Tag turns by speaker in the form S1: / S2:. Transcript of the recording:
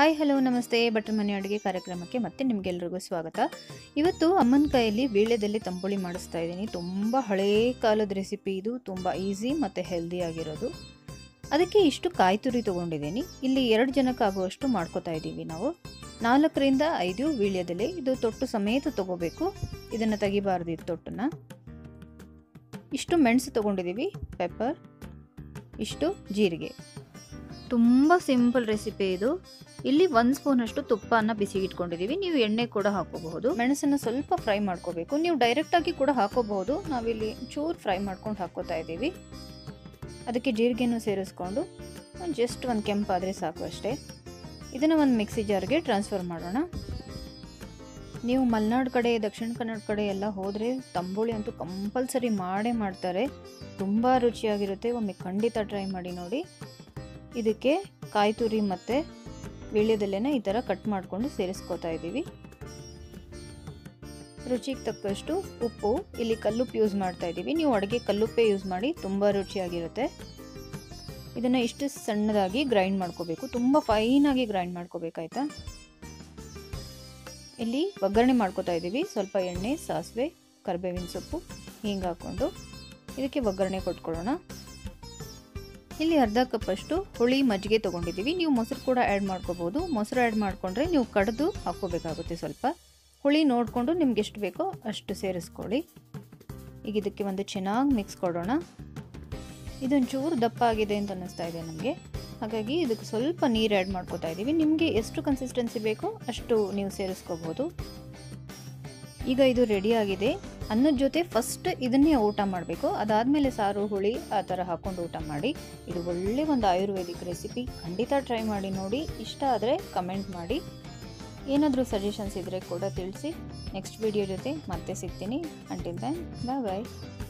S1: hi hello ನಮಸ್ತೆ butter ಮನೆ ಅಡುಗೆ ಕಾರ್ಯಕ್ರಮಕ್ಕೆ ಮತ್ತೆ ನಿಮಗೆಲ್ರಿಗೂ ಸ್ವಾಗತ ಇವತ್ತು ಅಮ್ಮನ ಕೈಯಲ್ಲಿ ವೀಳ್ಯದಲ್ಲಿ ತಂಬುಳಿ ಮಾಡಿಸ್ತಾ ಇದ್ದೀನಿ ತುಂಬ ಹಳೇ ಕಾಲದ ರೆಸಿಪಿ ಇದು ತುಂಬ ಈಸಿ ಮತ್ತು ಹೆಲ್ದಿ ಆಗಿರೋದು ಅದಕ್ಕೆ ಇಷ್ಟು ಕಾಯಿ ತುರಿ ತೊಗೊಂಡಿದ್ದೀನಿ ಇಲ್ಲಿ ಎರಡು ಜನಕ್ಕಾಗುವಷ್ಟು ಮಾಡ್ಕೋತಾ ಇದ್ದೀವಿ ನಾವು ನಾಲ್ಕರಿಂದ ಐದು ವೀಳ್ಯದೆಲೆ ಇದು ತೊಟ್ಟು ಸಮೇತ ತೊಗೋಬೇಕು ಇದನ್ನು ತೆಗಿಬಾರ್ದು ಇದು ತೊಟ್ಟನ್ನು ಇಷ್ಟು ಮೆಣಸು ತೊಗೊಂಡಿದ್ದೀವಿ ಪೆಪ್ಪರ್ ಇಷ್ಟು ಜೀರಿಗೆ ತುಂಬ ಸಿಂಪಲ್ ರೆಸಿಪಿ ಇದು ಇಲ್ಲಿ ಒಂದು ಸ್ಪೂನಷ್ಟು ತುಪ್ಪನ ಬಿಸಿಗೆ ಇಟ್ಕೊಂಡಿದ್ದೀವಿ ನೀವು ಎಣ್ಣೆ ಕೂಡ ಹಾಕೋಬಹುದು ಮೆಣಸನ್ನು ಸ್ವಲ್ಪ ಫ್ರೈ ಮಾಡ್ಕೋಬೇಕು ನೀವು ಡೈರೆಕ್ಟಾಗಿ ಕೂಡ ಹಾಕೋಬಹುದು ನಾವಿಲ್ಲಿ ಚೂರು ಫ್ರೈ ಮಾಡ್ಕೊಂಡು ಹಾಕೋತಾ ಇದ್ದೀವಿ ಅದಕ್ಕೆ ಜೀರಿಗೆನೂ ಸೇರಿಸ್ಕೊಂಡು ಜಸ್ಟ್ ಒಂದು ಕೆಂಪಾದರೆ ಸಾಕು ಅಷ್ಟೇ ಇದನ್ನು ಒಂದು ಮಿಕ್ಸಿ ಜಾರ್ಗೆ ಟ್ರಾನ್ಸ್ಫರ್ ಮಾಡೋಣ ನೀವು ಮಲೆನಾಡು ಕಡೆ ದಕ್ಷಿಣ ಕನ್ನಡ ಕಡೆ ಎಲ್ಲ ಹೋದರೆ ತಂಬುಳಿ ಅಂತೂ ಕಂಪಲ್ಸರಿ ಮಾಡೇ ಮಾಡ್ತಾರೆ ತುಂಬ ರುಚಿಯಾಗಿರುತ್ತೆ ಒಮ್ಮೆ ಖಂಡಿತ ಟ್ರೈ ಮಾಡಿ ನೋಡಿ ಇದಕ್ಕೆ ಕಾಯಿ ತುರಿ ಮತ್ತು ವೀಳ್ಯದೆಲೆನ ಈ ಥರ ಕಟ್ ಮಾಡಿಕೊಂಡು ಸೇರಿಸ್ಕೋತಾ ಇದ್ದೀವಿ ರುಚಿಗೆ ತಕ್ಕಷ್ಟು ಉಪ್ಪು ಇಲ್ಲಿ ಕಲ್ಲುಪ್ಪು ಯೂಸ್ ಮಾಡ್ತಾ ಇದ್ದೀವಿ ನೀವು ಅಡುಗೆ ಕಲ್ಲುಪ್ಪೇ ಯೂಸ್ ಮಾಡಿ ತುಂಬ ರುಚಿಯಾಗಿರುತ್ತೆ ಇದನ್ನು ಇಷ್ಟು ಸಣ್ಣದಾಗಿ ಗ್ರೈಂಡ್ ಮಾಡ್ಕೋಬೇಕು ತುಂಬ ಫೈನಾಗಿ ಗ್ರೈಂಡ್ ಮಾಡ್ಕೋಬೇಕಾಯ್ತಾ ಇಲ್ಲಿ ಒಗ್ಗರಣೆ ಮಾಡ್ಕೋತಾ ಇದ್ದೀವಿ ಸ್ವಲ್ಪ ಎಣ್ಣೆ ಸಾಸಿವೆ ಕರಿಬೇವಿನ ಸೊಪ್ಪು ಹಿಂಗೆ ಹಾಕ್ಕೊಂಡು ಇದಕ್ಕೆ ಒಗ್ಗರಣೆ ಕೊಟ್ಕೊಳ್ಳೋಣ ಇಲ್ಲಿ ಅರ್ಧ ಕಪ್ಪಷ್ಟು ಹುಳಿ ಮಜ್ಜಿಗೆ ತೊಗೊಂಡಿದ್ದೀವಿ ನೀವು ಮೊಸರು ಕೂಡ ಆ್ಯಡ್ ಮಾಡ್ಕೋಬೋದು ಮೊಸರು ಆ್ಯಡ್ ಮಾಡಿಕೊಂಡ್ರೆ ನೀವು ಕಡ್ದು ಹಾಕ್ಕೋಬೇಕಾಗುತ್ತೆ ಸ್ವಲ್ಪ ಹುಳಿ ನೋಡಿಕೊಂಡು ನಿಮ್ಗೆ ಎಷ್ಟು ಬೇಕೋ ಅಷ್ಟು ಸೇರಿಸ್ಕೊಳ್ಳಿ ಈಗ ಇದಕ್ಕೆ ಒಂದು ಚೆನ್ನಾಗಿ ಮಿಕ್ಸ್ ಕೊಡೋಣ ಇದೊಂಚೂರು ದಪ್ಪ ಆಗಿದೆ ಅಂತ ಅನ್ನಿಸ್ತಾ ಇದೆ ನಮಗೆ ಹಾಗಾಗಿ ಇದಕ್ಕೆ ಸ್ವಲ್ಪ ನೀರು ಆ್ಯಡ್ ಮಾಡ್ಕೋತಾ ಇದ್ದೀವಿ ನಿಮಗೆ ಎಷ್ಟು ಕನ್ಸಿಸ್ಟೆನ್ಸಿ ಬೇಕೋ ಅಷ್ಟು ನೀವು ಸೇರಿಸ್ಕೋಬೋದು ಈಗ ಇದು ರೆಡಿ ಆಗಿದೆ ಅನ್ನದ ಜೊತೆ ಫಸ್ಟ್ ಇದನ್ನೇ ಊಟ ಮಾಡಬೇಕು ಅದಾದಮೇಲೆ ಸಾರು ಹುಳಿ ಆ ಥರ ಹಾಕ್ಕೊಂಡು ಊಟ ಮಾಡಿ ಇದು ಒಳ್ಳೆ ಒಂದು ಆಯುರ್ವೇದಿಕ್ ರೆಸಿಪಿ ಖಂಡಿತ ಟ್ರೈ ಮಾಡಿ ನೋಡಿ ಇಷ್ಟ ಆದರೆ ಕಮೆಂಟ್ ಮಾಡಿ ಏನಾದರೂ ಸಜೆಷನ್ಸ್ ಇದ್ದರೆ ಕೂಡ ತಿಳಿಸಿ ನೆಕ್ಸ್ಟ್ ವಿಡಿಯೋ ಜೊತೆ ಮತ್ತೆ ಸಿಗ್ತೀನಿ ಅಂಟಿಲ್ ದೆನ್ ಬಾಯ್ ಬಾಯ್